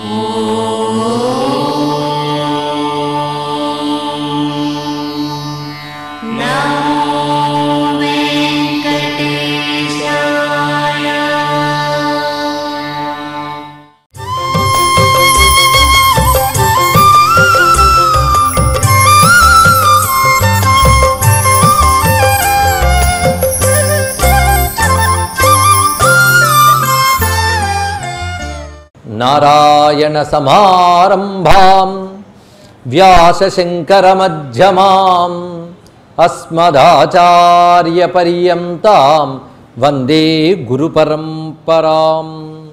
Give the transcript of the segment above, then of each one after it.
నారాయణ సమారంభాం వ్యాసశంకరమధ్యమాం అస్మదాచార్యపర్యంతాం వందే గురుపరంపరాం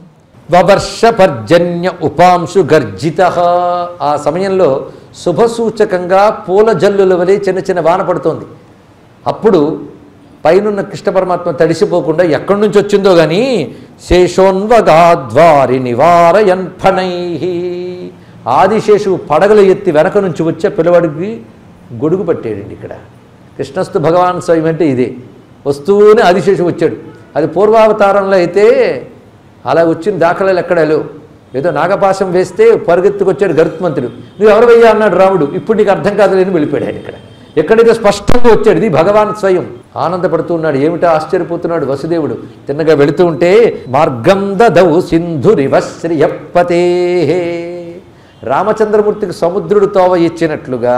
వవర్షపర్జన్య ఉపాంశు గర్జిత ఆ సమయంలో శుభసూచకంగా పూల జల్లుల వలె చిన్న చిన్న వాన పడుతోంది అప్పుడు పైనున్న కృష్ణ పరమాత్మ తడిసిపోకుండా ఎక్కడి నుంచి వచ్చిందో గాని శేషోన్వగాద్వారి నివారయన్ ఫణై ఆదిశేషువు పడగలు ఎత్తి వెనక నుంచి వచ్చే పిల్లవాడికి గొడుగు పట్టాడండి ఇక్కడ కృష్ణస్తు భగవాన్ స్వయం అంటే ఇదే వస్తూనే ఆదిశేషు వచ్చాడు అది పూర్వావతారంలో అయితే అలా వచ్చిన దాఖలాలు ఎక్కడ లేవు ఏదో నాగపాశం వేస్తే పరుగెత్తుకొచ్చాడు గరుత్మంతుడు నువ్వు ఎవరు అన్నాడు రాముడు ఇప్పుడు నీకు అర్థం కాదులేని వెళ్ళిపోయాడు ఆయన ఇక్కడ ఎక్కడైతే స్పష్టంగా వచ్చాడు ఇది భగవాన్ స్వయం ఆనందపడుతూ ఉన్నాడు ఏమిటో ఆశ్చర్యపోతున్నాడు వసుదేవుడు తిన్నగా వెళుతూ ఉంటే మార్గం దదౌ సింధురివ శ్రియపతే రామచంద్రమూర్తికి సముద్రుడు తోవ ఇచ్చినట్లుగా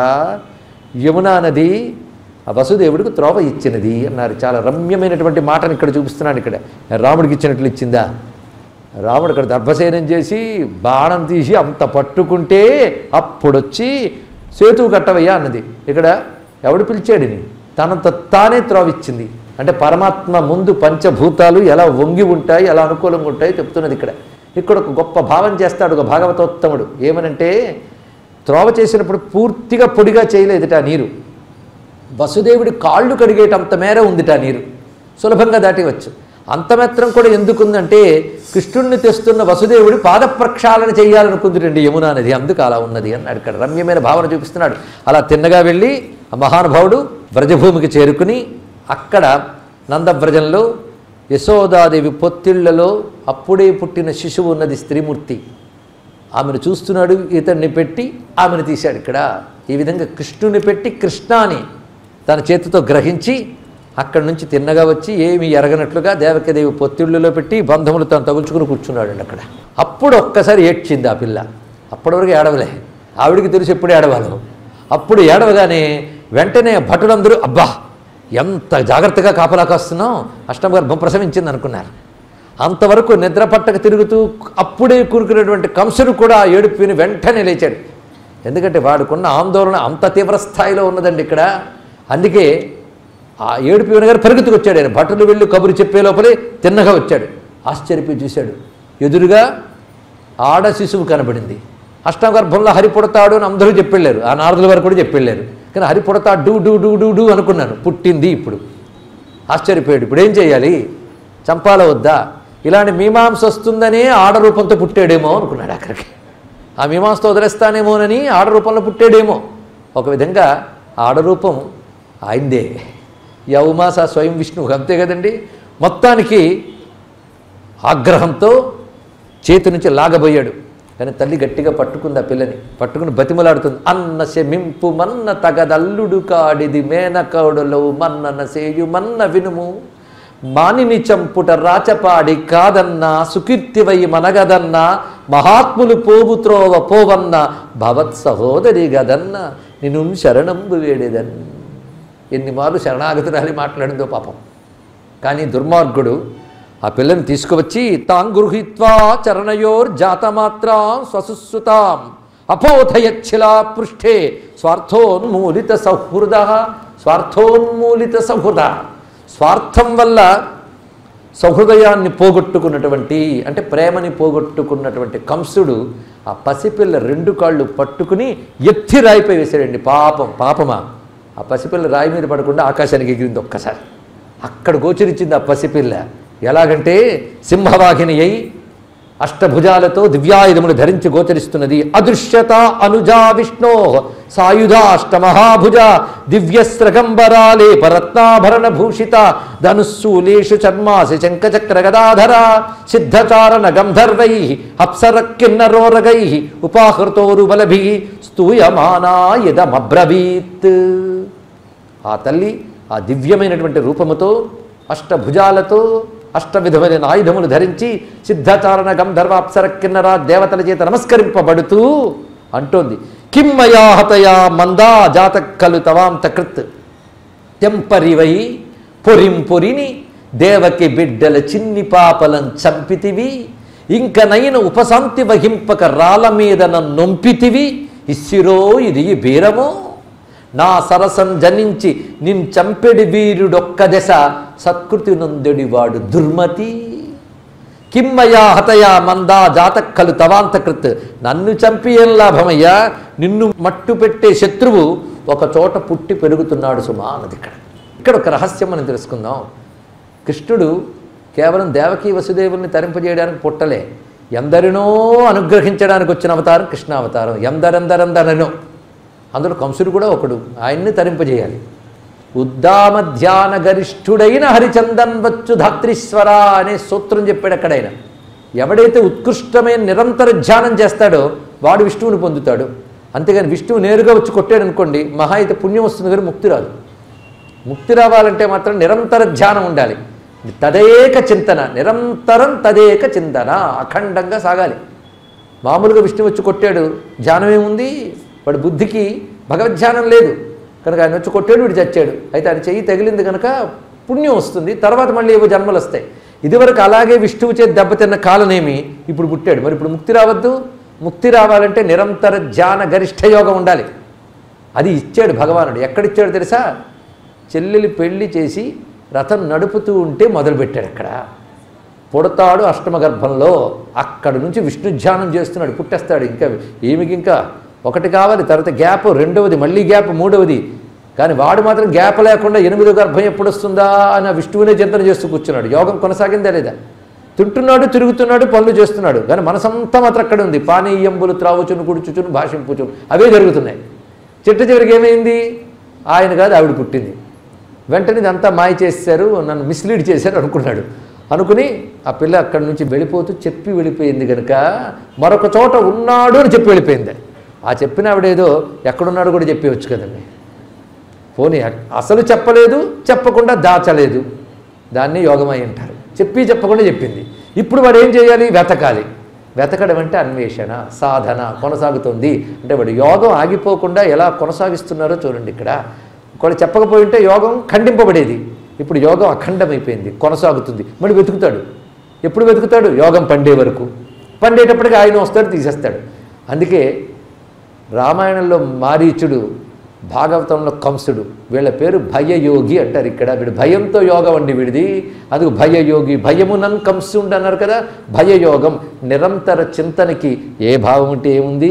యమునా నది ఆ వసుదేవుడికి త్రోవ ఇచ్చినది అన్నారు చాలా రమ్యమైనటువంటి మాటను ఇక్కడ చూపిస్తున్నాడు ఇక్కడ రాముడికి ఇచ్చినట్లు ఇచ్చిందా రాముడు అక్కడ దర్భసేనం చేసి బాణం తీసి అంత పట్టుకుంటే అప్పుడొచ్చి సేతువు కట్టవయ్యా అన్నది ఇక్కడ ఎవడు పిలిచాడిని తనంత తానే త్రోవిచ్చింది అంటే పరమాత్మ ముందు పంచభూతాలు ఎలా వంగి ఉంటాయి ఎలా అనుకూలంగా ఉంటాయి చెప్తున్నది ఇక్కడ ఇక్కడ ఒక గొప్ప భావం చేస్తాడు ఒక భాగవతోత్తముడు ఏమనంటే త్రోవ చేసినప్పుడు పూర్తిగా పొడిగా చేయలేదుట ఆ నీరు వసుదేవుడి కాళ్ళు కడిగేటంత మేర ఉందిట ఆ నీరు సులభంగా దాటివచ్చు అంత మాత్రం కూడా ఎందుకుందంటే కృష్ణుణ్ణి తెస్తున్న వసుదేవుడి పాద ప్రక్షాళన చేయాలనుకుందిటండి యమునా నది అందుకు అలా ఉన్నది అన్నాడు ఇక్కడ రమ్యమైన భావన చూపిస్తున్నాడు అలా తిన్నగా వెళ్ళి ఆ మహానుభావుడు వ్రజభూమికి చేరుకుని అక్కడ నందవ్రజంలో యశోదాదేవి పొత్తిళ్లలో అప్పుడే పుట్టిన శిశువు ఉన్నది స్త్రీమూర్తి ఆమెను చూస్తున్నాడు ఇతన్ని పెట్టి ఆమెను తీశాడు ఇక్కడ ఈ విధంగా కృష్ణుని పెట్టి కృష్ణాని తన చేతితో గ్రహించి అక్కడి నుంచి తిన్నగా వచ్చి ఏమి ఎరగనట్లుగా దేవకదేవి పొత్తిళ్ళలో పెట్టి బంధములు తను తగుల్చుకుని కూర్చున్నాడు అక్కడ అప్పుడు ఒక్కసారి ఏడ్చింది ఆ పిల్ల అప్పటి వరకు ఏడవలే ఆవిడికి తెలిసి ఎప్పుడు ఏడవాలో అప్పుడు ఏడవగానే వెంటనే భటులందరూ అబ్బా ఎంత జాగ్రత్తగా కాపలా కాస్తున్నాం అష్టమగర్భం ప్రసవించింది అనుకున్నారు అంతవరకు నిద్ర పట్టక తిరుగుతూ అప్పుడే కూరుకునేటువంటి కంసుడు కూడా ఆ ఏడుపు విని వెంటనే లేచాడు ఎందుకంటే వాడుకున్న ఆందోళన అంత తీవ్ర స్థాయిలో ఉన్నదండి ఇక్కడ అందుకే ఆ ఏడుపు వినగారు పరిగెత్తుకు వచ్చాడు ఆయన భటులు వెళ్ళి కబురు చెప్పే లోపలే తిన్నగా వచ్చాడు ఆశ్చర్యపోయి చూశాడు ఎదురుగా ఆడ శిశువు కనబడింది అష్టగర్భంలో హరి పుడతాడు అని అందరూ చెప్పెళ్ళారు ఆ నారదుల వారు కూడా చెప్పెళ్ళారు కానీ హరి పుడతాడు డూ డూ డూ డూ డూ అనుకున్నాను పుట్టింది ఇప్పుడు ఆశ్చర్యపోయాడు ఇప్పుడు ఏం చేయాలి చంపాల వద్దా ఇలాంటి మీమాంస వస్తుందనే ఆడ రూపంతో పుట్టాడేమో అనుకున్నాడు అక్కడికి ఆ మీమాంసతో వదిలేస్తానేమోనని ఆడ రూపంలో పుట్టాడేమో ఒక విధంగా ఆడరూపం ఆయనదే యౌమాస స్వయం విష్ణువు అంతే కదండి మొత్తానికి ఆగ్రహంతో చేతి నుంచి లాగబోయాడు కానీ తల్లి గట్టిగా పట్టుకుంది ఆ పిల్లని పట్టుకుని బతిమలాడుతుంది అన్న శమింపు మన్న తగదల్లుడు కాడిది మేనకౌడులో మన్నన సేయు మన్న వినుము మానిని చంపుట రాచపాడి కాదన్నా సుకీర్తివై మనగదన్న మహాత్ములు పోవు త్రోవ పోవన్న భవత్ సహోదరి గదన్న నిన్ను శరణంబు వేడేదన్ ఎన్ని మార్లు శరణాగతురాలి మాట్లాడిందో పాపం కానీ దుర్మార్గుడు ఆ పిల్లని తీసుకువచ్చి తాం గృహీత్వా చరణయోర్ జాతమాత్రాం స్వసుసుతాం అపోధయచ్చిలా పృష్ఠే స్వార్థోన్మూలిత సౌహృద స్వార్థోన్మూలిత సౌహృద స్వార్థం వల్ల సౌహృదయాన్ని పోగొట్టుకున్నటువంటి అంటే ప్రేమని పోగొట్టుకున్నటువంటి కంసుడు ఆ పసిపిల్ల రెండు కాళ్ళు పట్టుకుని ఎత్తి రాయిపై వేశాడండి పాపం పాపమా ఆ పసిపిల్ల రాయి మీద పడకుండా ఆకాశానికి ఎగిరింది ఒక్కసారి అక్కడ గోచరించింది ఆ పసిపిల్ల ఎలాగంటే సింహవాహిని అయి అష్టభుజాలతో దివ్యాయుధములు ధరించి గోచరిస్తున్నది అదృశ్యత అనుజా విష్ణో సాయుధాష్టమహాభుజ దివ్యస్రగంబరాలే పరత్నాభరణ భూషిత ధనుస్సూలేషు చర్మాసి శంఖచక్ర గదాధర సిద్ధచారణ గంధర్వై అప్సర కిన్నరోరగై ఉపాహృతోరుబలభి స్తూయమానాయదమబ్రవీత్ ఆ తల్లి ఆ దివ్యమైనటువంటి రూపముతో అష్టభుజాలతో అష్ట విధమైన ఆయుధములు ధరించి సిద్ధచారణ గంధర్వ అప్సర కిన్నర దేవతల చేత నమస్కరింపబడుతూ అంటోంది కిమ్మయా హతయా మందా జాత కలు తవాంత కృత్ తెంపరివై పొరింపొరిని దేవకి బిడ్డల చిన్ని పాపలం చంపితివి ఇంక నైన ఉపశాంతి వహింపక రాళ్ళ మీద నొంపితివి ఇస్సిరో ఇది బీరమో నా సరసం జనించి నిన్ చంపెడి వీరుడొక్క దశ సత్కృతి నొందెడివాడు దుర్మతి కిమ్మయా హతయా మందా జాతక్కలు తవాంతకృత్ నన్ను చంపి ఏం లాభమయ్యా నిన్ను మట్టు పెట్టే శత్రువు ఒక చోట పుట్టి పెరుగుతున్నాడు సుమా అన్నది ఇక్కడ ఇక్కడ ఒక రహస్యం మనం తెలుసుకుందాం కృష్ణుడు కేవలం దేవకీ వసుదేవుల్ని తరింపజేయడానికి పుట్టలే ఎందరినో అనుగ్రహించడానికి వచ్చిన అవతారం కృష్ణావతారం ఎందరెందరెందరనో అందులో కంసుడు కూడా ఒకడు ఆయన్ని తరింపజేయాలి ఉద్దామ ధ్యాన గరిష్ఠుడైన హరిచందన్ వచ్చు ధాత్రీశ్వర అనే సూత్రం చెప్పాడు అక్కడైన ఎవడైతే ఉత్కృష్టమైన నిరంతర ధ్యానం చేస్తాడో వాడు విష్ణువుని పొందుతాడు అంతేగాని విష్ణువు నేరుగా వచ్చి కొట్టాడు అనుకోండి మహా అయితే పుణ్యం వస్తుంది కానీ ముక్తి రాదు ముక్తి రావాలంటే మాత్రం నిరంతర ధ్యానం ఉండాలి తదేక చింతన నిరంతరం తదేక చింతన అఖండంగా సాగాలి మామూలుగా విష్ణు వచ్చి కొట్టాడు ధ్యానం ఏముంది వాడి బుద్ధికి భగవద్ధ్యానం లేదు కనుక ఆయన వచ్చి కొట్టాడు వీడు చచ్చాడు అయితే ఆయన చెయ్యి తగిలింది కనుక పుణ్యం వస్తుంది తర్వాత మళ్ళీ ఏవో జన్మలు వస్తాయి ఇదివరకు అలాగే విష్ణువు చేతి దెబ్బతిన్న కాలనేమి ఇప్పుడు పుట్టాడు మరి ఇప్పుడు ముక్తి రావద్దు ముక్తి రావాలంటే నిరంతర ధ్యాన గరిష్ట యోగం ఉండాలి అది ఇచ్చాడు భగవానుడు ఎక్కడిచ్చాడు తెలుసా చెల్లెలి పెళ్లి చేసి రథం నడుపుతూ ఉంటే మొదలుపెట్టాడు అక్కడ పుడతాడు అష్టమ గర్భంలో అక్కడి నుంచి విష్ణు ధ్యానం చేస్తున్నాడు పుట్టేస్తాడు ఇంకా ఏమికి ఇంకా ఒకటి కావాలి తర్వాత గ్యాప్ రెండవది మళ్ళీ గ్యాప్ మూడవది కానీ వాడు మాత్రం గ్యాప్ లేకుండా ఎనిమిదో గర్భం ఎప్పుడు వస్తుందా అని ఆ విష్ణువునే చింతన చేస్తూ కూర్చున్నాడు యోగం కొనసాగిందా లేదా తింటున్నాడు తిరుగుతున్నాడు పనులు చేస్తున్నాడు కానీ మనసంతా మాత్రం అక్కడ ఉంది పానీయంబులు త్రావుచును కుడుచుచును భాషింపుచును అవే జరుగుతున్నాయి చిట్ట చివరికి ఏమైంది ఆయన కాదు ఆవిడ పుట్టింది వెంటనే ఇదంతా మాయ చేశారు నన్ను మిస్లీడ్ చేశారు అనుకున్నాడు అనుకుని ఆ పిల్ల అక్కడి నుంచి వెళ్ళిపోతూ చెప్పి వెళ్ళిపోయింది కనుక మరొక చోట ఉన్నాడు అని చెప్పి వెళ్ళిపోయింది ఆ చెప్పిన ఆవిడేదో ఎక్కడున్నాడు కూడా చెప్పేవచ్చు కదండి పోనీ అసలు చెప్పలేదు చెప్పకుండా దాచలేదు దాన్ని యోగమై అంటారు చెప్పి చెప్పకుండా చెప్పింది ఇప్పుడు వాడు ఏం చేయాలి వెతకాలి వెతకడం అంటే అన్వేషణ సాధన కొనసాగుతుంది అంటే వాడు యోగం ఆగిపోకుండా ఎలా కొనసాగిస్తున్నారో చూడండి ఇక్కడ ఒకవేళ చెప్పకపోయి ఉంటే యోగం ఖండింపబడేది ఇప్పుడు యోగం అఖండమైపోయింది కొనసాగుతుంది మళ్ళీ వెతుకుతాడు ఎప్పుడు వెతుకుతాడు యోగం పండే వరకు పండేటప్పటికి ఆయన వస్తాడు తీసేస్తాడు అందుకే రామాయణంలో మారీచుడు భాగవతంలో కంసుడు వీళ్ళ పేరు భయయోగి అంటారు ఇక్కడ వీడు భయంతో యోగం అండి వీడిది అందుకు భయయోగి భయమునన్ కంసుండు అన్నారు కదా భయయోగం నిరంతర చింతనకి ఏ భావం ఉంటే ఏముంది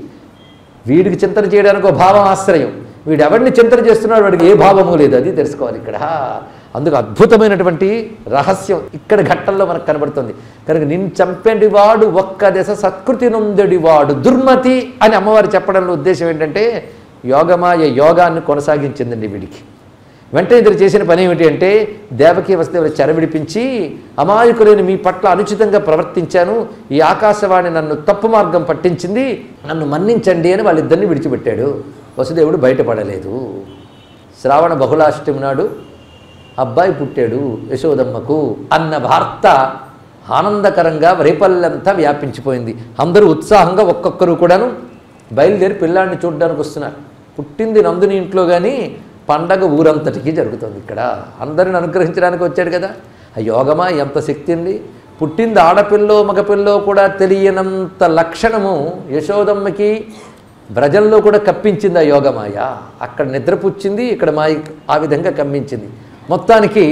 వీడికి చింతన చేయడానికి ఒక భావం ఆశ్రయం వీడు ఎవరిని చింతన చేస్తున్నాడు వాడికి ఏ భావము లేదు అది తెలుసుకోవాలి ఇక్కడ అందుకు అద్భుతమైనటువంటి రహస్యం ఇక్కడ ఘట్టంలో మనకు కనబడుతుంది కనుక నిన్ను చంపేటి వాడు ఒక్క దశ సత్కృతి నొందడి వాడు దుర్మతి అని అమ్మవారు చెప్పడంలో ఉద్దేశం ఏంటంటే యోగమాయ యోగాన్ని కొనసాగించిందండి వీడికి వెంటనే ఇద్దరు చేసిన పని ఏమిటి అంటే దేవకీ వస్తువులు చెరవిడిపించి అమాయకులైన మీ పట్ల అనుచితంగా ప్రవర్తించాను ఈ ఆకాశవాణి నన్ను తప్పు మార్గం పట్టించింది నన్ను మన్నించండి అని వాళ్ళిద్దరిని విడిచిపెట్టాడు వసుదేవుడు బయటపడలేదు శ్రావణ బహుళాష్టమి నాడు అబ్బాయి పుట్టాడు యశోదమ్మకు అన్న వార్త ఆనందకరంగా రేపల్లంతా వ్యాపించిపోయింది అందరూ ఉత్సాహంగా ఒక్కొక్కరు కూడాను బయలుదేరి పిల్లాడిని చూడడానికి వస్తున్నారు పుట్టింది నందుని ఇంట్లో కానీ పండగ ఊరంతటికి జరుగుతుంది ఇక్కడ అందరిని అనుగ్రహించడానికి వచ్చాడు కదా ఆ యోగమా ఎంత శక్తి ఉంది పుట్టింది ఆడపిల్లో మగపిల్లో కూడా తెలియనంత లక్షణము యశోదమ్మకి బ్రజంలో కూడా కప్పించింది ఆ యోగమాయ అక్కడ నిద్రపుచ్చింది ఇక్కడ మాయ ఆ విధంగా కమ్మించింది మొత్తానికి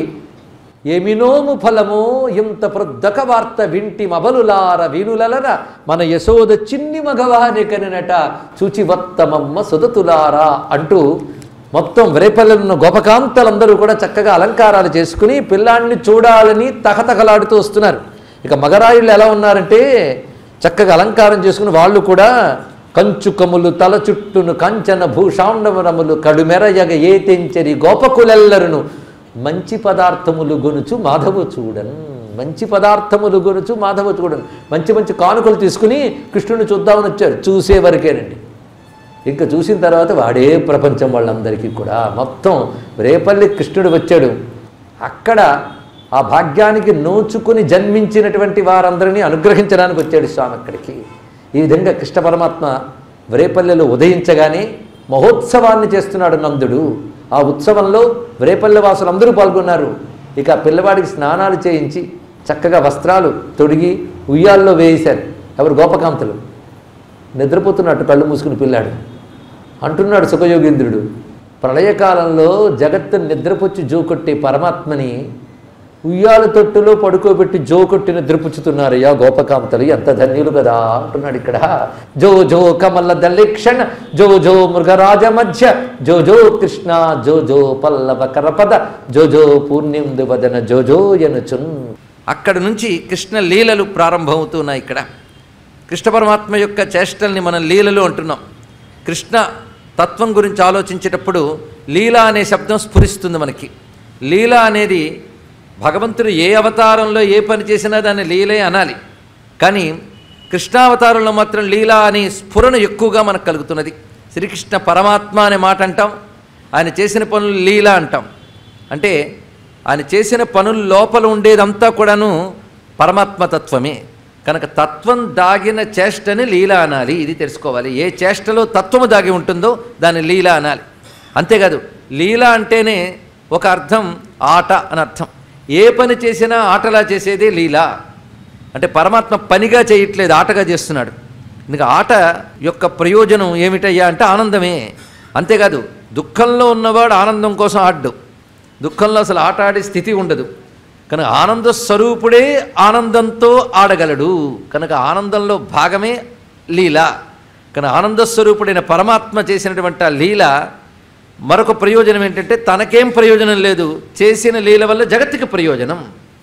ఏమినోము ఫలము ఇంత ప్రొద్దక వార్త వింటి మబలులార వీనులలర మన యశోద చిన్ని మగవాని కనినట చూచివత్తమమ్మ సుదతులారా అంటూ మొత్తం వ్రేపల్లెలున్న గోపకాంతలందరూ కూడా చక్కగా అలంకారాలు చేసుకుని పిల్లాన్ని చూడాలని తహతహలాడుతూ వస్తున్నారు ఇక మగరాయుళ్ళు ఎలా ఉన్నారంటే చక్కగా అలంకారం చేసుకుని వాళ్ళు కూడా కంచుకములు తల చుట్టును కంచన భూషాండవరములు కడుమెరయగ ఏ తెంచరి గోపకులెల్లరును మంచి పదార్థములు గొనుచు మాధవ చూడన్ మంచి పదార్థములు గొనుచు మాధవ చూడన్ మంచి మంచి కానుకలు తీసుకుని కృష్ణుని చూద్దామని వచ్చాడు చూసే వరకేనండి ఇంకా చూసిన తర్వాత వాడే ప్రపంచం వాళ్ళందరికీ కూడా మొత్తం రేపల్లి కృష్ణుడు వచ్చాడు అక్కడ ఆ భాగ్యానికి నోచుకుని జన్మించినటువంటి వారందరినీ అనుగ్రహించడానికి వచ్చాడు స్వామి అక్కడికి ఈ విధంగా కృష్ణ పరమాత్మ వ్రేపల్లెలో ఉదయించగానే మహోత్సవాన్ని చేస్తున్నాడు నందుడు ఆ ఉత్సవంలో వ్రేపల్లె వాసులు అందరూ పాల్గొన్నారు ఇక ఆ పిల్లవాడికి స్నానాలు చేయించి చక్కగా వస్త్రాలు తొడిగి ఉయ్యాల్లో వేశారు ఎవరు గోపకాంతులు నిద్రపోతున్నట్టు కళ్ళు మూసుకుని పిల్లాడు అంటున్నాడు సుఖయోగేంద్రుడు ప్రళయకాలంలో జగత్తు నిద్రపుచ్చి జోకొట్టే పరమాత్మని ఉయ్యాల తొట్టులో పడుకోబెట్టి జోకొట్టి నిద్రపుచ్చుతున్నారయ్యా గోపకాంతలు ఎంత ధన్యులు కదా అంటున్నాడు ఇక్కడ జో జో కమల దళిక్షణ జో జో మృగరాజ మధ్య జో జో కృష్ణ జో జో పల్లవ కరపద జో జో పూర్ణిందు వదన జో జో ఎనుచున్ అక్కడ నుంచి కృష్ణ లీలలు ప్రారంభమవుతున్నాయి ఇక్కడ కృష్ణ పరమాత్మ యొక్క చేష్టల్ని మనం లీలలు అంటున్నాం కృష్ణ తత్వం గురించి ఆలోచించేటప్పుడు లీల అనే శబ్దం స్ఫురిస్తుంది మనకి లీల అనేది భగవంతుడు ఏ అవతారంలో ఏ పని చేసినా దాన్ని లీలే అనాలి కానీ కృష్ణావతారంలో మాత్రం లీల అనే స్ఫురణ ఎక్కువగా మనకు కలుగుతున్నది శ్రీకృష్ణ పరమాత్మ అనే మాట అంటాం ఆయన చేసిన పనులు లీల అంటాం అంటే ఆయన చేసిన పనుల లోపల ఉండేదంతా కూడాను పరమాత్మ తత్వమే కనుక తత్వం దాగిన చేష్టని లీల అనాలి ఇది తెలుసుకోవాలి ఏ చేష్టలో తత్వము దాగి ఉంటుందో దాన్ని లీల అనాలి అంతేకాదు లీల అంటేనే ఒక అర్థం ఆట అని అర్థం ఏ పని చేసినా ఆటలా చేసేదే లీల అంటే పరమాత్మ పనిగా చేయట్లేదు ఆటగా చేస్తున్నాడు ఇందుకు ఆట యొక్క ప్రయోజనం ఏమిటయ్యా అంటే ఆనందమే అంతేకాదు దుఃఖంలో ఉన్నవాడు ఆనందం కోసం ఆడ్డు దుఃఖంలో అసలు ఆట ఆడే స్థితి ఉండదు కనుక ఆనంద స్వరూపుడే ఆనందంతో ఆడగలడు కనుక ఆనందంలో భాగమే లీల కనుక ఆనంద స్వరూపుడైన పరమాత్మ చేసినటువంటి ఆ లీల మరొక ప్రయోజనం ఏంటంటే తనకేం ప్రయోజనం లేదు చేసిన లీల వల్ల జగత్తుకి ప్రయోజనం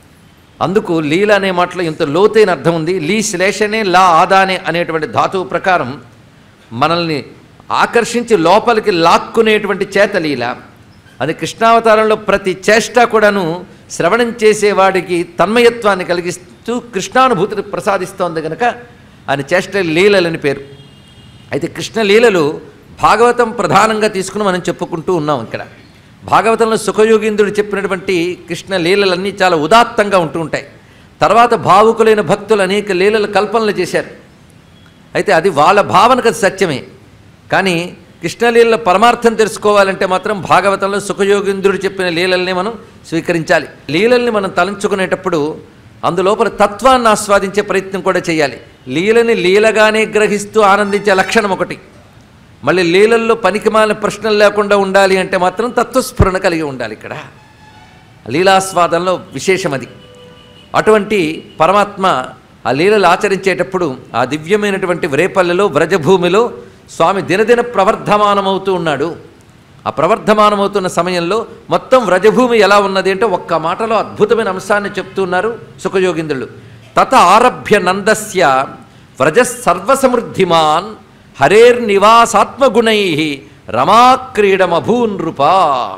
అందుకు లీల అనే మాటలో ఇంత లోతైన అర్థం ఉంది లీ శ్లేషనే లా ఆదానే అనేటువంటి ధాతువు ప్రకారం మనల్ని ఆకర్షించి లోపలికి లాక్కునేటువంటి చేత లీల అది కృష్ణావతారంలో ప్రతి చేష్ట కూడాను శ్రవణం చేసేవాడికి తన్మయత్వాన్ని కలిగిస్తూ కృష్ణానుభూతిని ప్రసాదిస్తోంది కనుక ఆయన చేష్ట లీలలని పేరు అయితే కృష్ణ లీలలు భాగవతం ప్రధానంగా తీసుకుని మనం చెప్పుకుంటూ ఉన్నాం ఇక్కడ భాగవతంలో సుఖయోగీంద్రుడు చెప్పినటువంటి కృష్ణ లీలలన్నీ చాలా ఉదాత్తంగా ఉంటూ ఉంటాయి తర్వాత భావుకులైన భక్తులు అనేక లీలల కల్పనలు చేశారు అయితే అది వాళ్ళ భావనకు అది సత్యమే కానీ కృష్ణలీల పరమార్థం తెలుసుకోవాలంటే మాత్రం భాగవతంలో సుఖయోగీంద్రుడు చెప్పిన లీలల్ని మనం స్వీకరించాలి లీలల్ని మనం తలంచుకునేటప్పుడు అందులోపల తత్వాన్ని ఆస్వాదించే ప్రయత్నం కూడా చేయాలి లీలని లీలగానే గ్రహిస్తూ ఆనందించే లక్షణం ఒకటి మళ్ళీ లీలల్లో పనికిమాలిన ప్రశ్నలు లేకుండా ఉండాలి అంటే మాత్రం తత్వస్ఫురణ కలిగి ఉండాలి ఇక్కడ లీలాస్వాదంలో విశేషం అది అటువంటి పరమాత్మ ఆ లీలలు ఆచరించేటప్పుడు ఆ దివ్యమైనటువంటి వ్రేపల్లెలో వ్రజభూమిలో స్వామి దినదిన ప్రవర్ధమానమవుతూ ఉన్నాడు ఆ ప్రవర్ధమానమవుతున్న సమయంలో మొత్తం వ్రజభూమి ఎలా ఉన్నది అంటే ఒక్క మాటలో అద్భుతమైన అంశాన్ని చెప్తున్నారు సుఖయోగింద్రులు తత ఆరభ్య నందస్య వ్రజ సర్వసమృద్ధిమాన్ హరేర్నివాసాత్మగుణై రమాక్రీడమభూన్ నృపా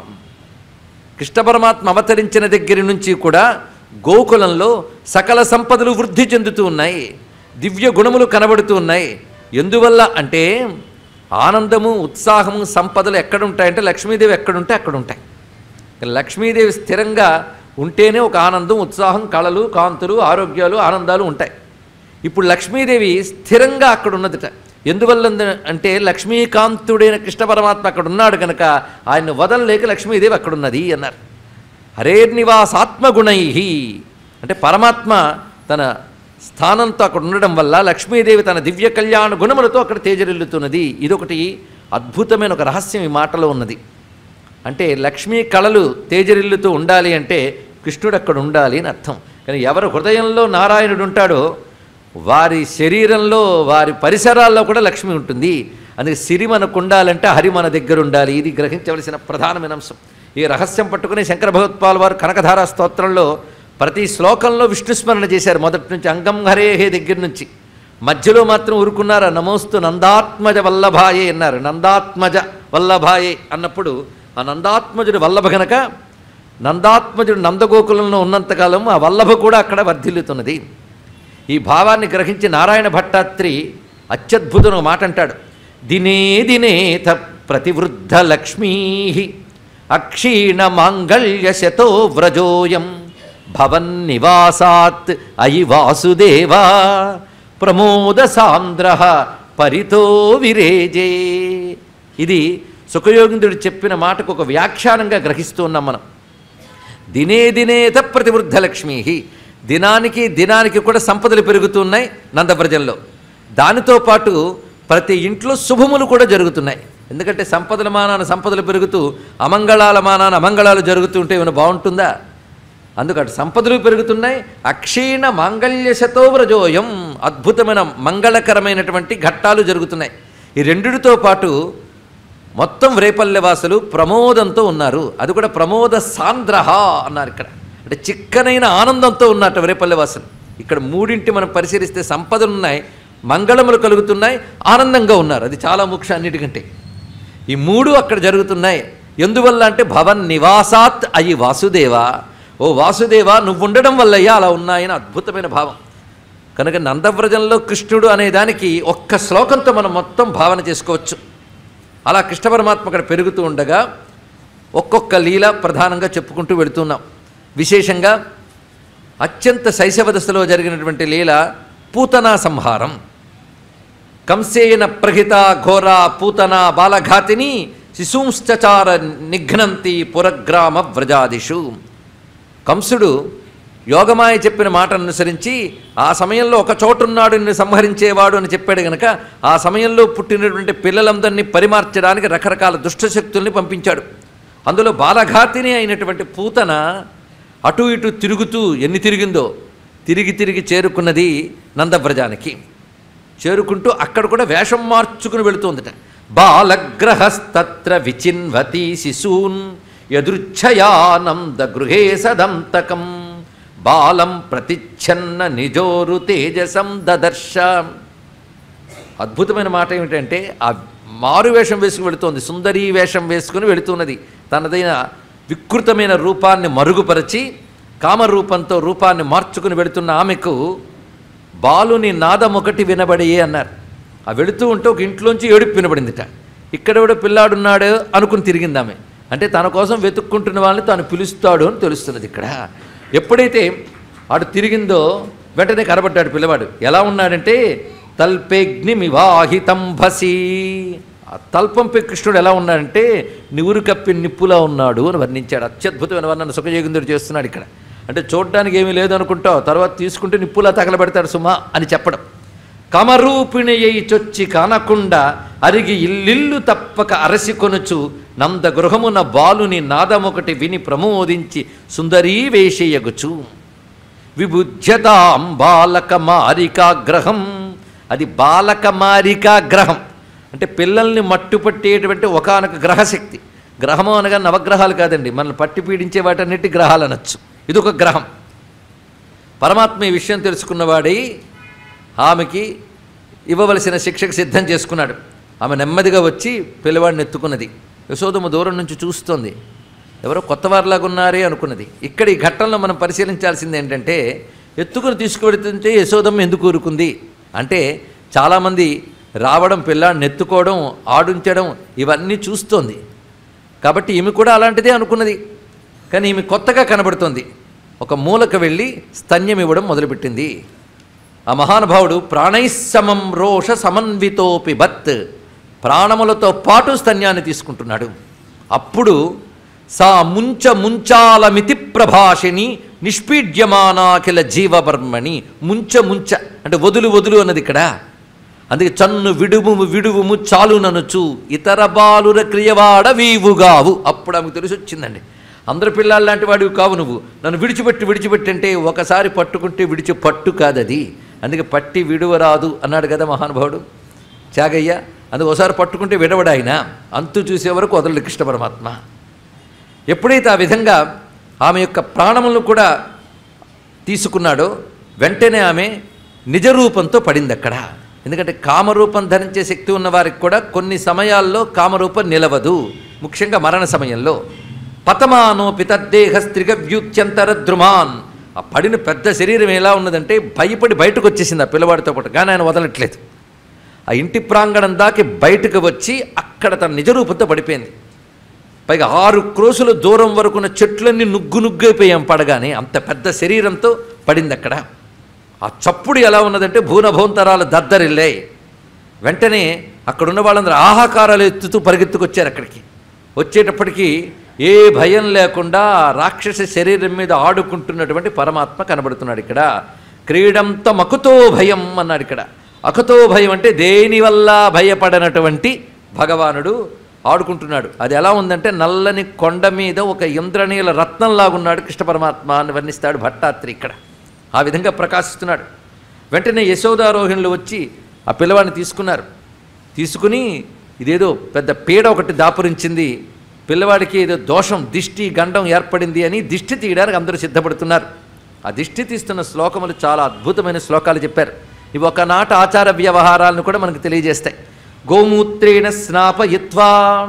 కృష్ణ పరమాత్మ అవతరించిన దగ్గర నుంచి కూడా గోకులంలో సకల సంపదలు వృద్ధి చెందుతూ ఉన్నాయి దివ్య గుణములు కనబడుతూ ఉన్నాయి ఎందువల్ల అంటే ఆనందము ఉత్సాహము సంపదలు ఎక్కడుంటాయంటే లక్ష్మీదేవి ఎక్కడుంటే అక్కడ ఉంటాయి లక్ష్మీదేవి స్థిరంగా ఉంటేనే ఒక ఆనందం ఉత్సాహం కళలు కాంతులు ఆరోగ్యాలు ఆనందాలు ఉంటాయి ఇప్పుడు లక్ష్మీదేవి స్థిరంగా అక్కడ ఉన్నదట ఎందువల్ల ఉంది అంటే లక్ష్మీకాంతుడైన కృష్ణ పరమాత్మ అక్కడ ఉన్నాడు కనుక ఆయన వదలలేక లక్ష్మీదేవి అక్కడ ఉన్నది అన్నారు హరేర్నివాసాత్మగుణై అంటే పరమాత్మ తన స్థానంతో అక్కడ ఉండడం వల్ల లక్ష్మీదేవి తన దివ్య కళ్యాణ గుణములతో అక్కడ తేజరిల్లుతున్నది ఇదొకటి అద్భుతమైన ఒక రహస్యం ఈ మాటలో ఉన్నది అంటే లక్ష్మీ కళలు తేజరిల్లుతూ ఉండాలి అంటే కృష్ణుడు అక్కడ ఉండాలి అని అర్థం కానీ ఎవరి హృదయంలో నారాయణుడు ఉంటాడో వారి శరీరంలో వారి పరిసరాల్లో కూడా లక్ష్మి ఉంటుంది అందుకే సిరి మనకు ఉండాలంటే హరి మన దగ్గర ఉండాలి ఇది గ్రహించవలసిన ప్రధానమైన అంశం ఈ రహస్యం పట్టుకుని శంకర భగవత్పాల్ వారు కనకధారా స్తోత్రంలో ప్రతి శ్లోకంలో విష్ణుస్మరణ చేశారు మొదటి నుంచి అంగం హరేహే దగ్గర నుంచి మధ్యలో మాత్రం ఊరుకున్నారు నమోస్తు నందాత్మజ వల్లభాయే అన్నారు నందాత్మజ వల్లభాయే అన్నప్పుడు ఆ నందాత్మజుడు వల్లభ గనక నందాత్మజుడు నందగోకులంలో ఉన్నంతకాలం ఆ వల్లభ కూడా అక్కడ వర్ధిల్లుతున్నది ఈ భావాన్ని గ్రహించి నారాయణ భట్టాత్రి అత్యద్భుతం మాట అంటాడు దినే దినేత ప్రతివృద్ధ లక్ష్మీ అక్షీణ మాంగళ్య శతో వ్రజోయం భవన్ నివాసాత్ అయి వాసుదేవా ప్రమోద సాంద్ర పరితో విరేజే ఇది సుఖయోగింద్రుడు చెప్పిన మాటకు ఒక వ్యాఖ్యానంగా గ్రహిస్తూ ఉన్నాం మనం దినే దినేత ప్రతివృద్ధ లక్ష్మీ దినానికి దినానికి కూడా సంపదలు పెరుగుతున్నాయి నందవ్రజంలో దానితో పాటు ప్రతి ఇంట్లో శుభములు కూడా జరుగుతున్నాయి ఎందుకంటే సంపదల మానాన సంపదలు పెరుగుతూ అమంగళాల మానాన అమంగళాలు జరుగుతుంటే ఏమైనా బాగుంటుందా అందుకటి సంపదలు పెరుగుతున్నాయి అక్షీణ మాంగళ్య శతోవ్రజోయం అద్భుతమైన మంగళకరమైనటువంటి ఘట్టాలు జరుగుతున్నాయి ఈ రెండిటితో పాటు మొత్తం రేపల్లెవాసులు ప్రమోదంతో ఉన్నారు అది కూడా ప్రమోద సాంద్రహ అన్నారు ఇక్కడ అంటే చిక్కనైన ఆనందంతో ఉన్నట్టు రేపల్లెవాసులు ఇక్కడ మూడింటి మనం పరిశీలిస్తే సంపదలు ఉన్నాయి మంగళములు కలుగుతున్నాయి ఆనందంగా ఉన్నారు అది చాలా ముఖ్యం అన్నిటికంటే ఈ మూడు అక్కడ జరుగుతున్నాయి ఎందువల్ల అంటే భవన్ నివాసాత్ అయి వాసుదేవా ఓ వాసుదేవా నువ్వు ఉండడం వల్లయ్యా అలా ఉన్నాయని అద్భుతమైన భావం కనుక నందవ్రజంలో కృష్ణుడు అనే దానికి ఒక్క శ్లోకంతో మనం మొత్తం భావన చేసుకోవచ్చు అలా కృష్ణ పరమాత్మ అక్కడ పెరుగుతూ ఉండగా ఒక్కొక్క లీల ప్రధానంగా చెప్పుకుంటూ వెళుతున్నాం విశేషంగా అత్యంత శైశవ దశలో జరిగినటువంటి లీల పూతనా సంహారం కంసేన ప్రహిత ఘోర పూతన బాలఘాతిని శిశూంశ్చచార నిఘ్నంతి పురగ్రామ వ్రజాదిషు కంసుడు యోగమాయ చెప్పిన మాట అనుసరించి ఆ సమయంలో ఒక చోటున్నాడు నిన్ను సంహరించేవాడు అని చెప్పాడు గనక ఆ సమయంలో పుట్టినటువంటి పిల్లలందరినీ పరిమార్చడానికి రకరకాల దుష్టశక్తుల్ని పంపించాడు అందులో బాలఘాతిని అయినటువంటి పూతన అటు ఇటు తిరుగుతూ ఎన్ని తిరిగిందో తిరిగి తిరిగి చేరుకున్నది నందవ్రజానికి చేరుకుంటూ అక్కడ కూడా వేషం మార్చుకుని వెళుతోందట బాలగ్రహస్తత్ర విచిన్వతి శిశూన్ యదృచ్ఛయానంద గృహే సదంతకం బాలం ప్రతిచ్ఛన్న నిజోరు తేజసం దదర్శ అద్భుతమైన మాట ఏమిటంటే ఆ మారు వేషం వేసుకుని వెళుతోంది సుందరీ వేషం వేసుకుని వెళుతున్నది తనదైన వికృతమైన రూపాన్ని మరుగుపరచి కామరూపంతో రూపాన్ని మార్చుకుని వెళుతున్న ఆమెకు బాలుని నాదం ఒకటి వినబడియే అన్నారు ఆ వెళుతూ ఉంటే ఒక ఇంట్లోంచి ఏడుపు వినబడిందిట ఇక్కడ కూడా పిల్లాడున్నాడు అనుకుని తిరిగింది ఆమె అంటే తన కోసం వెతుక్కుంటున్న వాళ్ళని తాను పిలుస్తాడు అని తెలుస్తున్నది ఇక్కడ ఎప్పుడైతే ఆడు తిరిగిందో వెంటనే కనబడ్డాడు పిల్లవాడు ఎలా ఉన్నాడంటే తల్పేగ్నిమివాహితంభసి ఆ తల్పంపై కృష్ణుడు ఎలా ఉన్నాడంటే నివురు కప్పి నిప్పులా ఉన్నాడు అని వర్ణించాడు అత్యద్భుతమైన వర్ణన సుఖయోగిందుడు చేస్తున్నాడు ఇక్కడ అంటే చూడడానికి ఏమీ లేదు అనుకుంటావు తర్వాత తీసుకుంటే నిప్పులా తగలబెడతాడు సుమా అని చెప్పడం కమరూపిణి అయి చొచ్చి కానకుండా అరిగి ఇల్లిల్లు తప్పక అరసి కొనుచు నంద గృహమున బాలుని నాదమొకటి విని ప్రమోదించి సుందరీ వేషయగుచు విబుధ్యతాం బాలక మారికాగ్రహం అది బాలక మారికాగ్రహం అంటే పిల్లల్ని మట్టుపట్టేటువంటి ఒకానొక గ్రహశక్తి గ్రహము అనగా నవగ్రహాలు కాదండి మనల్ని పట్టి పీడించే వాటన్నిటి గ్రహాలు అనొచ్చు ఇది ఒక గ్రహం పరమాత్మ ఈ విషయం తెలుసుకున్నవాడై ఆమెకి ఇవ్వవలసిన శిక్షకు సిద్ధం చేసుకున్నాడు ఆమె నెమ్మదిగా వచ్చి పిల్లవాడిని ఎత్తుకున్నది యశోదమ్మ దూరం నుంచి చూస్తోంది ఎవరో కొత్తవారిలాగా ఉన్నారే అనుకున్నది ఇక్కడ ఈ ఘట్టంలో మనం పరిశీలించాల్సింది ఏంటంటే ఎత్తుకుని తీసుకువెడుతుంటే యశోదమ్మ ఎందుకు ఊరుకుంది అంటే చాలామంది రావడం పిల్లాడిని ఎత్తుకోవడం ఆడుంచడం ఇవన్నీ చూస్తోంది కాబట్టి ఈమె కూడా అలాంటిదే అనుకున్నది కానీ ఈమె కొత్తగా కనబడుతోంది ఒక మూలకు వెళ్ళి స్తన్యం ఇవ్వడం మొదలుపెట్టింది ఆ మహానుభావుడు ప్రాణైస్సమం రోష సమన్వితోపి బత్ ప్రాణములతో పాటు స్తన్యాన్ని తీసుకుంటున్నాడు అప్పుడు సా ముంచ ముంచాలమితి ప్రభాషిణి నిష్పీడ్యమానాఖిల జీవబర్మణి ముంచ ముంచ అంటే వదులు వదులు అన్నది ఇక్కడ అందుకే చన్ను విడుము విడువుము చాలుననుచు ఇతర బాలుర క్రియవాడ వీవుగావు అప్పుడు ఆమెకు తెలిసి వచ్చిందండి అందరు పిల్లలు లాంటి వాడివి కావు నువ్వు నన్ను విడిచిపెట్టి విడిచిపెట్టి అంటే ఒకసారి పట్టుకుంటే విడిచి పట్టు కాదది అందుకే పట్టి విడువరాదు అన్నాడు కదా మహానుభావుడు త్యాగయ్య అందుకు ఒకసారి పట్టుకుంటే విడవడాయన అంతు చూసే వరకు వదలడు కృష్ణ పరమాత్మ ఎప్పుడైతే ఆ విధంగా ఆమె యొక్క ప్రాణములను కూడా తీసుకున్నాడో వెంటనే ఆమె నిజరూపంతో పడింది అక్కడ ఎందుకంటే కామరూపం ధరించే శక్తి ఉన్న వారికి కూడా కొన్ని సమయాల్లో కామరూపం నిలవదు ముఖ్యంగా మరణ సమయంలో పతమానోపి తద్దేహ స్త్రిగవ్యూత్యంతర ద్రుమాన్ ఆ పడిన పెద్ద శరీరం ఎలా ఉన్నదంటే భయపడి బయటకు వచ్చేసింది ఆ పిల్లవాడితో పాటు కానీ ఆయన వదలట్లేదు ఆ ఇంటి ప్రాంగణం దాకి బయటకు వచ్చి అక్కడ తన నిజరూపంతో పడిపోయింది పైగా ఆరు క్రోసుల దూరం వరకున్న చెట్లన్నీ నుగ్గు నుగ్గైపోయాం పడగానే అంత పెద్ద శరీరంతో పడింది అక్కడ ఆ చప్పుడు ఎలా ఉన్నదంటే భూనభోంతరాలు దద్దరిల్లాయి వెంటనే అక్కడున్న వాళ్ళందరూ ఆహాకారాలు ఎత్తుతూ పరిగెత్తుకొచ్చారు అక్కడికి వచ్చేటప్పటికి ఏ భయం లేకుండా ఆ రాక్షస శరీరం మీద ఆడుకుంటున్నటువంటి పరమాత్మ కనబడుతున్నాడు ఇక్కడ క్రీడంత మకుతో భయం అన్నాడు ఇక్కడ అకుతో భయం అంటే దేనివల్ల భయపడనటువంటి భగవానుడు ఆడుకుంటున్నాడు అది ఎలా ఉందంటే నల్లని కొండ మీద ఒక ఇంద్రనీల రత్నంలాగున్నాడు కృష్ణ పరమాత్మ అని వర్ణిస్తాడు భట్టాత్రి ఇక్కడ ఆ విధంగా ప్రకాశిస్తున్నాడు వెంటనే యశోదారోహిణులు వచ్చి ఆ పిల్లవాడిని తీసుకున్నారు తీసుకుని ఇదేదో పెద్ద పీడ ఒకటి దాపురించింది పిల్లవాడికి ఏదో దోషం దిష్టి గండం ఏర్పడింది అని దిష్టి తీయడానికి అందరూ సిద్ధపడుతున్నారు ఆ దిష్టి తీస్తున్న శ్లోకములు చాలా అద్భుతమైన శ్లోకాలు చెప్పారు ఇవి ఒకనాటి ఆచార వ్యవహారాలను కూడా మనకు తెలియజేస్తాయి గోమూత్రేణ స్నాపయిత్వా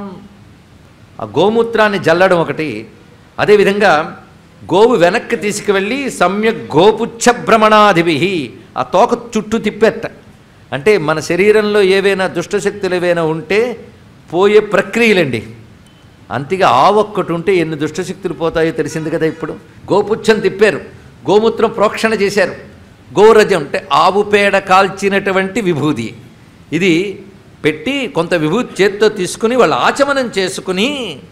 ఆ గోమూత్రాన్ని జల్లడం ఒకటి అదేవిధంగా గోవు వెనక్కి తీసుకువెళ్ళి సమ్యక్ గోపుచ్చ భ్రమణాదిభి ఆ తోక చుట్టూ తిప్పేట అంటే మన శరీరంలో ఏవైనా దుష్టశక్తులు ఏవైనా ఉంటే పోయే ప్రక్రియలండి అంతిగా ఆ ఒక్కటి ఉంటే ఎన్ని దుష్టశక్తులు పోతాయో తెలిసింది కదా ఇప్పుడు గోపుచ్చం తిప్పారు గోమూత్రం ప్రోక్షణ చేశారు గోరజం అంటే ఆవు పేడ కాల్చినటువంటి విభూది ఇది పెట్టి కొంత విభూతి చేత్తో తీసుకుని వాళ్ళు ఆచమనం చేసుకుని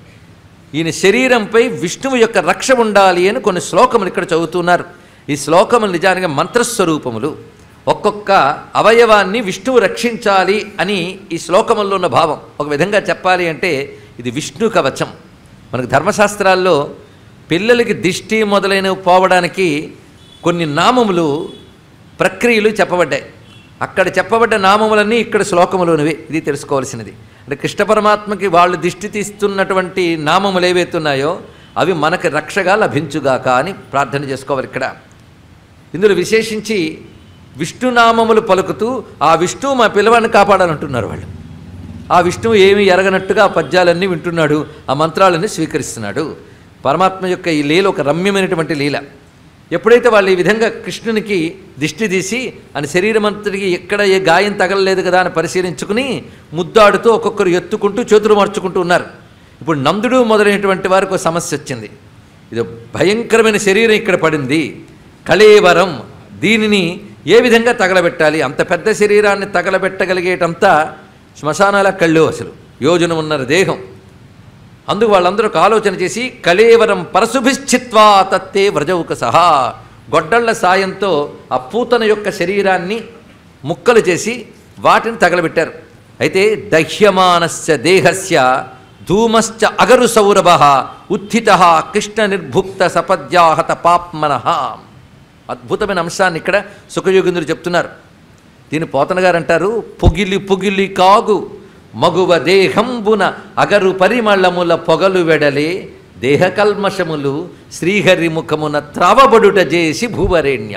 ఈయన శరీరంపై విష్ణువు యొక్క రక్ష ఉండాలి అని కొన్ని శ్లోకములు ఇక్కడ చదువుతున్నారు ఈ శ్లోకములు నిజానికి మంత్రస్వరూపములు ఒక్కొక్క అవయవాన్ని విష్ణువు రక్షించాలి అని ఈ శ్లోకముల్లో ఉన్న భావం ఒక విధంగా చెప్పాలి అంటే ఇది విష్ణు కవచం మనకు ధర్మశాస్త్రాల్లో పిల్లలకి దిష్టి మొదలైనవి పోవడానికి కొన్ని నామములు ప్రక్రియలు చెప్పబడ్డాయి అక్కడ చెప్పబడ్డ నామములన్నీ ఇక్కడ శ్లోకములోనివి ఇది తెలుసుకోవాల్సినది అంటే కృష్ణ పరమాత్మకి వాళ్ళు దిష్టి తీస్తున్నటువంటి నామములు ఏవైతున్నాయో అవి మనకి రక్షగా లభించుగాక అని ప్రార్థన చేసుకోవాలి ఇక్కడ ఇందులో విశేషించి విష్ణునామములు పలుకుతూ ఆ విష్ణువు మా పిల్లవాడిని కాపాడాలంటున్నారు వాళ్ళు ఆ విష్ణువు ఏమీ ఎరగనట్టుగా ఆ పద్యాలన్నీ వింటున్నాడు ఆ మంత్రాలన్నీ స్వీకరిస్తున్నాడు పరమాత్మ యొక్క ఈ లీల ఒక రమ్యమైనటువంటి లీల ఎప్పుడైతే వాళ్ళు ఈ విధంగా కృష్ణునికి దిష్టి తీసి ఆయన శరీరం అంతటికి ఎక్కడ ఏ గాయం తగలలేదు కదా అని పరిశీలించుకుని ముద్దాడుతూ ఒక్కొక్కరు ఎత్తుకుంటూ చేతులు మార్చుకుంటూ ఉన్నారు ఇప్పుడు నందుడు మొదలైనటువంటి వారికి ఒక సమస్య వచ్చింది ఇది భయంకరమైన శరీరం ఇక్కడ పడింది కళేవరం దీనిని ఏ విధంగా తగలబెట్టాలి అంత పెద్ద శరీరాన్ని తగలబెట్టగలిగేటంత శ్మశానాల కళ్ళు అసలు యోజనం ఉన్నర దేహం అందుకు వాళ్ళందరూ ఒక ఆలోచన చేసి కళేవరం పరశుభిశ్చిత్వా తత్తే వ్రజౌక సహా గొడ్డళ్ల సాయంతో ఆ పూతన యొక్క శరీరాన్ని ముక్కలు చేసి వాటిని తగలబెట్టారు అయితే దహ్యమానస్య దేహస్య ధూమశ్చ అగరు సౌరభ ఉత్థిత కృష్ణ నిర్భుక్త సపద్యాహత పాప్మన అద్భుతమైన అంశాన్ని ఇక్కడ సుఖయోగిందులు చెప్తున్నారు దీని పోతన గారు అంటారు పొగిలి పొగిలి కాగు మగువ దేహంబున అగరు పరిమళముల పొగలు వెడలే దేహ కల్మషములు శ్రీహరి ముఖమున త్రావబడుట చేసి భూవరేణ్య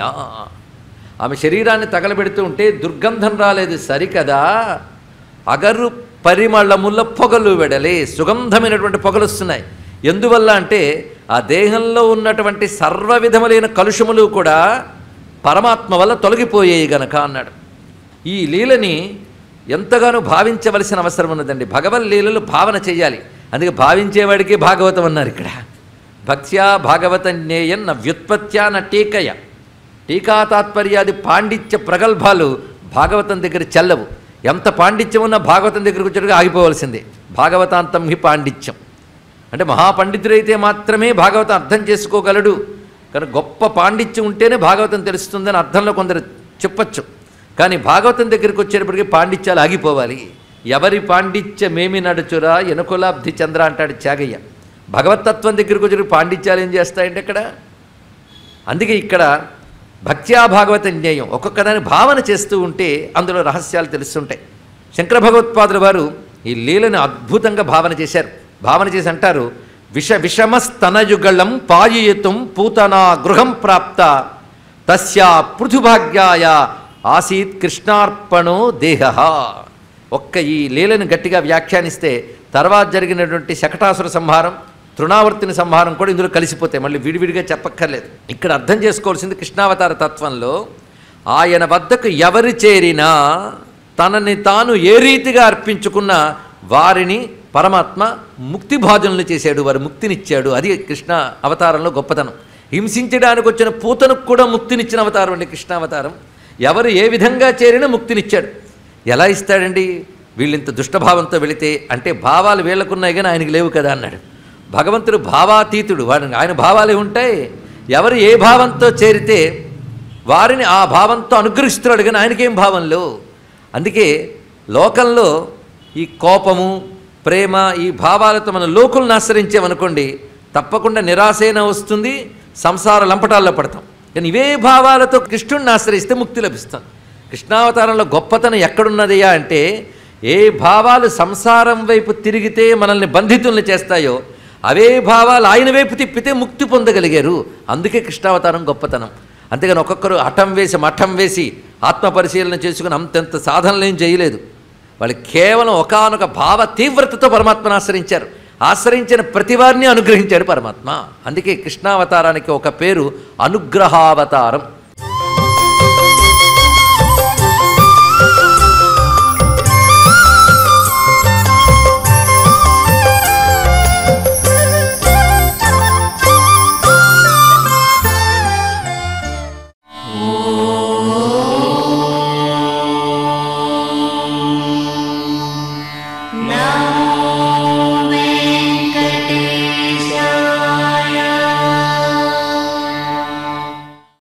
ఆమె శరీరాన్ని తగలబెడుతూ ఉంటే దుర్గంధం రాలేదు సరికదా అగరు పరిమళముల పొగలు వెడలే సుగంధమైనటువంటి పొగలు వస్తున్నాయి ఎందువల్ల అంటే ఆ దేహంలో ఉన్నటువంటి సర్వ విధములైన కలుషములు కూడా పరమాత్మ వల్ల తొలగిపోయాయి గనక అన్నాడు ఈ లీలని ఎంతగానో భావించవలసిన అవసరం ఉన్నదండి భగవన్ లీలలు భావన చేయాలి అందుకే భావించేవాడికి భాగవతం అన్నారు ఇక్కడ భక్త్యా భాగవత జ్ఞేయం న వ్యుత్పత్త్యా న టీకయ టీకా తాత్పర్యాది పాండిత్య ప్రగల్భాలు భాగవతం దగ్గర చెల్లవు ఎంత పాండిత్యం ఉన్నా భాగవతం దగ్గరకు వచ్చేట్టుగా ఆగిపోవలసిందే భాగవతాంతం హి పాండిత్యం అంటే మహాపండితుడైతే మాత్రమే భాగవతం అర్థం చేసుకోగలడు కానీ గొప్ప పాండిత్యం ఉంటేనే భాగవతం తెలుస్తుందని అర్థంలో కొందరు చెప్పచ్చు కానీ భాగవతం దగ్గరికి వచ్చేటప్పటికి పాండిత్యాలు ఆగిపోవాలి ఎవరి పాండిత్యమేమి నడుచురా ఎనుకులాబ్ధి చంద్ర అంటాడు త్యాగయ్య భగవతత్వం దగ్గరికి వచ్చేటప్పుడు పాండిత్యాలు ఏం చేస్తాయంటే ఇక్కడ అందుకే ఇక్కడ భక్త్యా భాగవత జ్ఞేయం ఒక్కొక్క దాన్ని భావన చేస్తూ ఉంటే అందులో రహస్యాలు తెలుస్తుంటాయి శంకర భగవత్పాదుల వారు ఈ లీలను అద్భుతంగా భావన చేశారు భావన చేసి అంటారు విష విషమస్తనయుగళం పాయయుతం పూతనా గృహం ప్రాప్త తస్యా పృథుభాగ్యాయ ఆసీత్ కృష్ణార్పణో దేహ ఒక్క ఈ లీలను గట్టిగా వ్యాఖ్యానిస్తే తర్వాత జరిగినటువంటి శకటాసుర సంహారం తృణావర్తిని సంహారం కూడా ఇందులో కలిసిపోతాయి మళ్ళీ విడివిడిగా చెప్పక్కర్లేదు ఇక్కడ అర్థం చేసుకోవాల్సింది కృష్ణావతార తత్వంలో ఆయన వద్దకు ఎవరు చేరినా తనని తాను ఏ రీతిగా అర్పించుకున్న వారిని పరమాత్మ ముక్తి భాజనలు చేశాడు వారు ముక్తినిచ్చాడు అది కృష్ణ అవతారంలో గొప్పతనం హింసించడానికి వచ్చిన పూతను కూడా ముక్తినిచ్చిన అవతారం అండి కృష్ణావతారం ఎవరు ఏ విధంగా చేరినా ముక్తినిచ్చాడు ఎలా ఇస్తాడండి వీళ్ళింత దుష్టభావంతో వెళితే అంటే భావాలు వీళ్ళకున్నాయి కానీ ఆయనకి లేవు కదా అన్నాడు భగవంతుడు భావాతీతుడు వాడు ఆయన భావాలే ఉంటాయి ఎవరు ఏ భావంతో చేరితే వారిని ఆ భావంతో అనుగ్రహిస్తున్నాడు కానీ ఆయనకేం భావంలో అందుకే లోకంలో ఈ కోపము ప్రేమ ఈ భావాలతో మనం లోకులను ఆశ్రయించామనుకోండి తప్పకుండా నిరాశైన వస్తుంది సంసార లంపటాల్లో పడతాం కానీ ఇవే భావాలతో కృష్ణుడిని ఆశ్రయిస్తే ముక్తి లభిస్తుంది కృష్ణావతారంలో గొప్పతనం ఎక్కడున్నదయ్యా అంటే ఏ భావాలు సంసారం వైపు తిరిగితే మనల్ని బంధితుల్ని చేస్తాయో అవే భావాలు ఆయన వైపు తిప్పితే ముక్తి పొందగలిగారు అందుకే కృష్ణావతారం గొప్పతనం అంతేగాని ఒక్కొక్కరు హఠం వేసి మఠం వేసి ఆత్మ పరిశీలన చేసుకుని అంతంత సాధనలు ఏం చేయలేదు వాళ్ళు కేవలం ఒకానొక భావ తీవ్రతతో పరమాత్మను ఆశ్రయించారు ఆశ్రయించిన ప్రతివారిని అనుగ్రహించాడు పరమాత్మ అందుకే కృష్ణావతారానికి ఒక పేరు అనుగ్రహావతారం